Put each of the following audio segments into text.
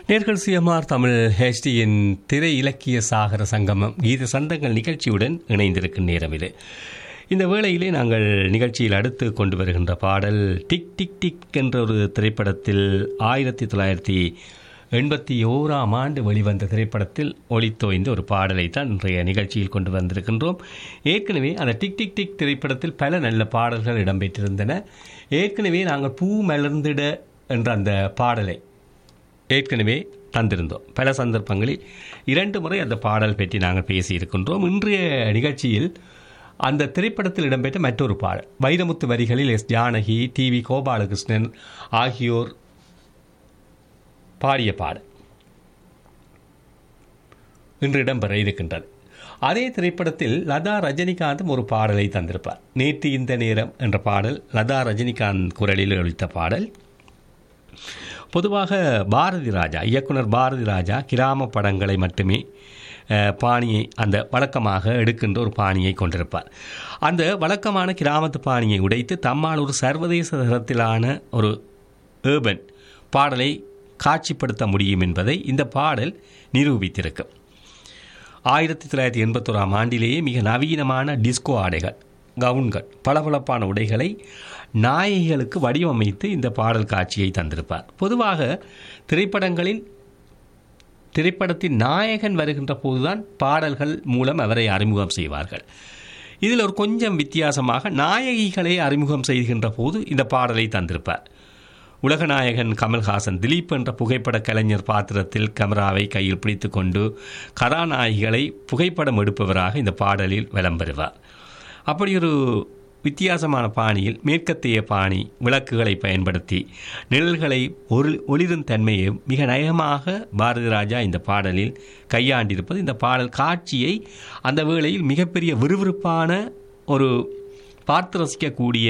நேர்கள் சிஎம்ஆர் தமிழ் ஹெச்டியின் திரை இலக்கிய சாகர சங்கமம் கீத சந்தங்கள் நிகழ்ச்சியுடன் இணைந்திருக்கும் நேரம் இது இந்த வேளையிலே நாங்கள் நிகழ்ச்சியில் அடுத்து கொண்டு வருகின்ற பாடல் டிக் டிக் டிக் என்ற ஒரு திரைப்படத்தில் ஆயிரத்தி தொள்ளாயிரத்தி எண்பத்தி ஓராம் ஆண்டு வெளிவந்த திரைப்படத்தில் ஒளித்தோய்ந்த ஒரு பாடலை தான் இன்றைய நிகழ்ச்சியில் கொண்டு வந்திருக்கின்றோம் ஏற்கனவே அந்த டிக் டிக் டிக் திரைப்படத்தில் பல நல்ல பாடல்கள் இடம்பெற்றிருந்தன ஏற்கனவே நாங்கள் பூ மலர்ந்திட என்ற அந்த பாடலை ஏற்கனவே தந்திருந்தோம் பல சந்தர்ப்பங்களில் இரண்டு முறை அந்த பாடல் பற்றி நாங்கள் பேசியிருக்கின்றோம் இன்றைய நிகழ்ச்சியில் அந்த திரைப்படத்தில் இடம்பெற்ற மற்றொரு பாடல் வைரமுத்து வரிகளில் S Janaki T V Gopalakrishnan ஆகியோர் பாடிய பாடல் இன்று இடம்பெற இருக்கின்றது அதே திரைப்படத்தில் லதா ரஜினிகாந்தும் ஒரு பாடலை தந்திருப்பார் நேற்று இந்த நேரம் என்ற பாடல் லதா ரஜினிகாந்த் குரலில் ஒழித்த பாடல் பொதுவாக பாரதி ராஜா இயக்குனர் பாரதி ராஜா கிராம படங்களை மட்டுமே அஹ், பாணியை அந்த வழக்கமாக எடுக்கின்ற ஒரு பாணியை கொண்டிருப்பார் அந்த வழக்கமான கிராமத்து பாணியை உடைத்து தம்மால் ஒரு சர்வதேச தரத்திலான ஒரு ஏர்பன் பாடலை காட்சிப்படுத்த முடியும் என்பதை இந்த பாடல் நிரூபித்திருக்கும் ஆயிரத்தி தொள்ளாயிரத்தி எண்பத்தோராம் ஆண்டிலேயே மிக நவீனமான டிஸ்கோ ஆடைகள் கவுன்கள் பளபளப்பான உடைகளை நாயகிகளுக்கு வடிவமைத்து இந்த பாடல் காட்சியை தந்திருப்பார் பொதுவாக திரைப்படங்களின் திரைப்படத்தின் நாயகன் வருகின்ற போதுதான் பாடல்கள் மூலம் அவரை அறிமுகம் செய்வார்கள் இதில் ஒரு கொஞ்சம் வித்தியாசமாக நாயகிகளை அறிமுகம் செய்கின்ற போது இந்த பாடலை தந்திருப்பார் உலகநாயகன் கமல்ஹாசன் திலீப் என்ற புகைப்பட கலைஞர் பாத்திரத்தில் கேமராவை கையில் பிடித்துக்கொண்டு கதாநாயகிகளை புகைப்படம் எடுப்பவராக இந்த பாடலில் வலம் பெறுவார் அப்படி ஒரு வித்தியாசமான பாணியில் மேற்கத்திய பாணி விளக்குகளை பயன்படுத்தி நிழல்களை ஒரு ஒளிரும் தன்மையை மிக நயமாக பாரதி ராஜா இந்த பாடலில் கையாண்டிருப்பது இந்த பாடல் காட்சியை அந்த வேளையில் மிகப்பெரிய விறுவிறுப்பான ஒரு பார்த்து ரசிக்கக்கூடிய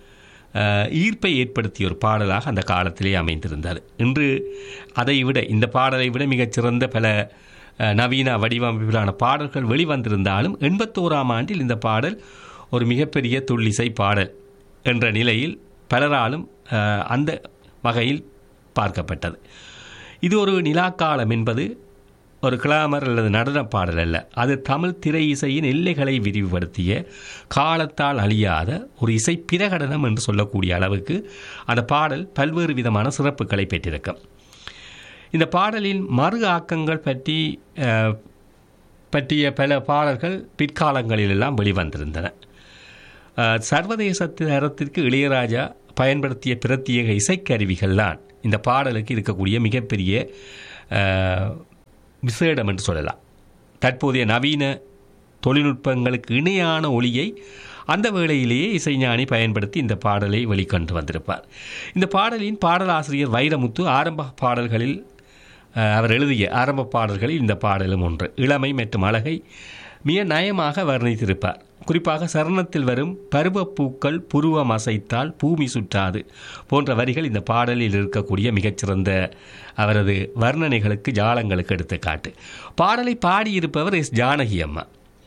அஹ், ஈர்ப்பை ஏற்படுத்திய ஒரு பாடலாக அந்த காலத்திலே அமைந்திருந்தது இன்று அதை விட இந்த பாடலை விட மிகச்சிறந்த பல அஹ், நவீன வடிவமைப்பிலான பாடல்கள் வெளிவந்திருந்தாலும் எண்பத்தோராம் ஆண்டில் இந்த பாடல் ஒரு மிகப்பெரிய துள்ளிசை பாடல் என்ற நிலையில் பலராலும் அஹ், அந்த வகையில் பார்க்கப்பட்டது இது ஒரு நிலாக்காலம் என்பது ஒரு கிளாமர் அல்லது நடன பாடல் அல்ல அது தமிழ் திரை இசையின் எல்லைகளை விரிவுபடுத்திய காலத்தால் அழியாத ஒரு இசை பிரகடனம் என்று சொல்லக்கூடிய அளவுக்கு அந்த பாடல் பல்வேறு விதமான சிறப்புகளை பெற்றிருக்கும் இந்த பாடலின் மறு ஆக்கங்கள் பற்றி அஹ், பற்றிய பல பாடல்கள் பிற்காலங்களிலெல்லாம் வெளிவந்திருந்தன அஹ், சர்வதேச தரத்திற்கு இளையராஜா பயன்படுத்திய பிரத்யேக இசைக்கருவிகள் தான் இந்த பாடலுக்கு இருக்கக்கூடிய மிகப்பெரிய அஹ், விசேடம் என்று சொல்லலாம் தற்போதைய நவீன தொழில்நுட்பங்களுக்கு இணையான ஒளியை அந்த வேளையிலேயே இசைஞானி பயன்படுத்தி இந்த பாடலை வெளிக்கொண்டு வந்திருப்பார் இந்த பாடலின் பாடலாசிரியர் வைரமுத்து ஆரம்ப பாடல்களில் அஹ், அவர் எழுதிய ஆரம்ப பாடல்களில் இந்த பாடலும் ஒன்று இளமை மற்றும் அழகை மிக நயமாக வர்ணித்திருப்பார் குறிப்பாக சரணத்தில் வரும் பருவப்பூக்கள் புருவம் அசைத்தால் பூமி சுற்றாது போன்ற வரிகள் இந்த பாடலில் இருக்கக்கூடிய மிகச்சிறந்த அவரது வர்ணனைகளுக்கு ஜாலங்களுக்கு எடுத்துக்காட்டு பாடலை பாடியிருப்பவர் எஸ் ஜானகி அம்மா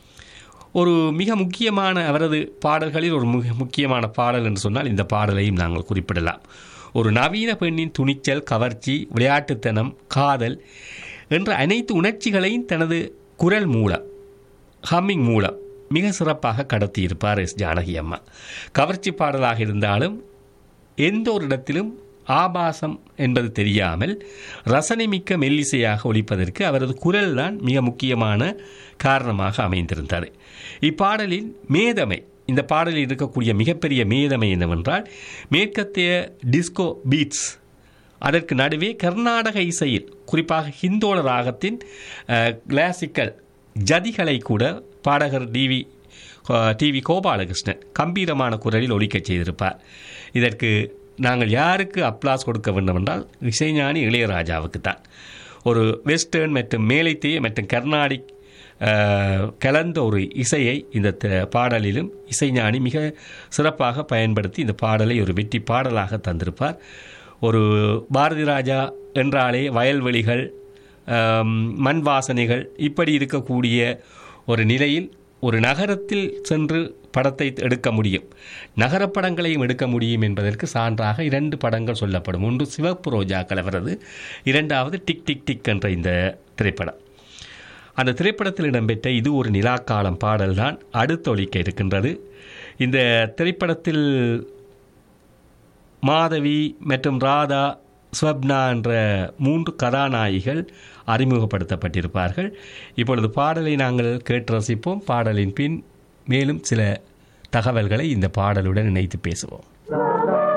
ஒரு மிக முக்கியமான அவரது பாடல்களில் ஒரு மிக முக்கியமான பாடல் என்று சொன்னால் இந்த பாடலையும் நாங்கள் குறிப்பிடலாம் ஒரு நவீன பெண்ணின் துணிச்சல் கவர்ச்சி விளையாட்டுத்தனம் காதல் என்ற அனைத்து உணர்ச்சிகளையும் தனது குரல் மூலம் ஹம்மிங் மூலம் மிக சிறப்பாக கடத்தியிருப்பார் எஸ் ஜானகி அம்மா கவர்ச்சி பாடலாக இருந்தாலும் எந்த ஒரு இடத்திலும் ஆபாசம் என்பது தெரியாமல் ரசனைமிக்க மெல்லிசையாக ஒலிப்பதற்கு அவரது குரல் தான் மிக முக்கியமான காரணமாக அமைந்திருந்தது இப்பாடலின் மேதமை இந்த பாடலில் இருக்கக்கூடிய மிகப்பெரிய மேதமை என்னவென்றால் மேற்கத்திய டிஸ்கோ பீட்ஸ் அதற்கு நடுவே கர்நாடக இசையில் குறிப்பாக ஹிந்தோள ராகத்தின் அஹ், கிளாசிக்கல் ஜதிகளை கூட பாடகர் டிவி டிவி கோபாலகிருஷ்ணன் கம்பீரமான குரலில் ஒலிக்கச் செய்திருப்பார் இதற்கு நாங்கள் யாருக்கு அப்ளாஸ் கொடுக்க வேண்டும் என்றால் இசைஞானி இளையராஜாவுக்கு தான் ஒரு வெஸ்டர்ன் மற்றும் மேலைத்தேய மற்றும் கர்நாடிக் அஹ், கலந்த ஒரு இசையை இந்த த- பாடலிலும் இசைஞானி மிக சிறப்பாக பயன்படுத்தி இந்த பாடலை ஒரு வெற்றி பாடலாக தந்திருப்பார் ஒரு பாரதி ராஜா என்றாலே வயல்வெளிகள் ஆம், மண் வாசனைகள் இப்படி இருக்கக்கூடிய ஒரு நிலையில் ஒரு நகரத்தில் சென்று படத்தை எடுக்க முடியும் நகரப் படங்களையும் எடுக்க முடியும் என்பதற்கு சான்றாக இரண்டு படங்கள் சொல்லப்படும் ஒன்று சிவப்பு ரோஜா கலவரது இரண்டாவது டிக் டிக் டிக் என்ற இந்த திரைப்படம் அந்த திரைப்படத்தில் இடம்பெற்ற இது ஒரு நிலாக்காலம் பாடல்தான் அடுத்தொழிக்க இருக்கின்றது இந்த திரைப்படத்தில் மாதவி மற்றும் ராதா ஸ்வப்னா என்ற மூன்று கதாநாயகிகள் அறிமுகப்படுத்தப்பட்டிருப்பார்கள் இப்பொழுது பாடலை நாங்கள் கேட்டு ரசிப்போம் பாடலின் பின் மேலும் சில தகவல்களை இந்த பாடலுடன் இணைத்து பேசுவோம்